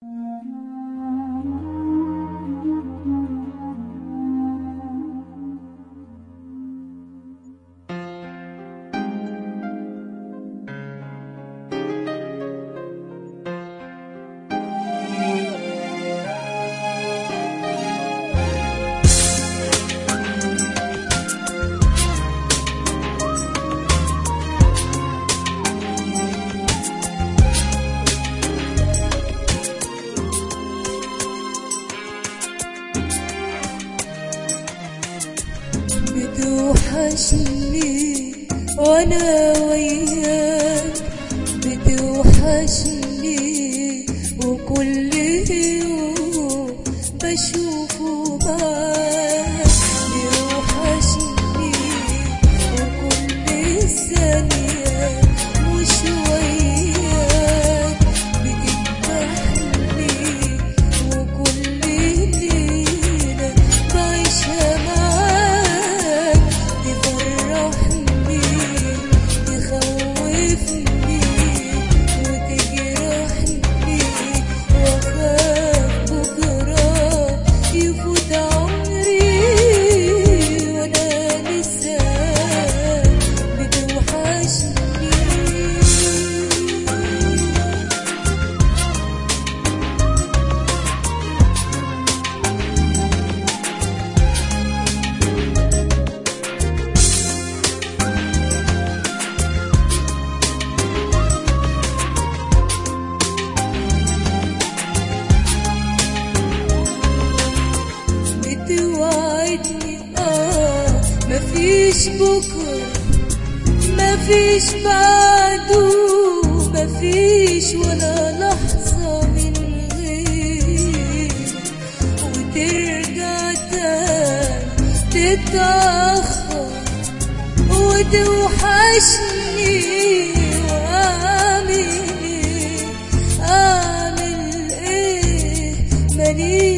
بتوحشني وانا وياك بتوحشني وكل يوم بشوفه معاك بيوحشني وكل ثانية مش وياك بتذبحني وكل ليلة بعيشها معاك تفرحني تخوفني وتجرحني واخاف بكرة يفوت عمري وانا لسه بتوحشني بتوعدني اه مفيش بكره مفيش بعده مفيش ولا لحظة من غيرك وترجع تاني تتأخر وتوحشني وأعمل إيه أعمل إيه ماليش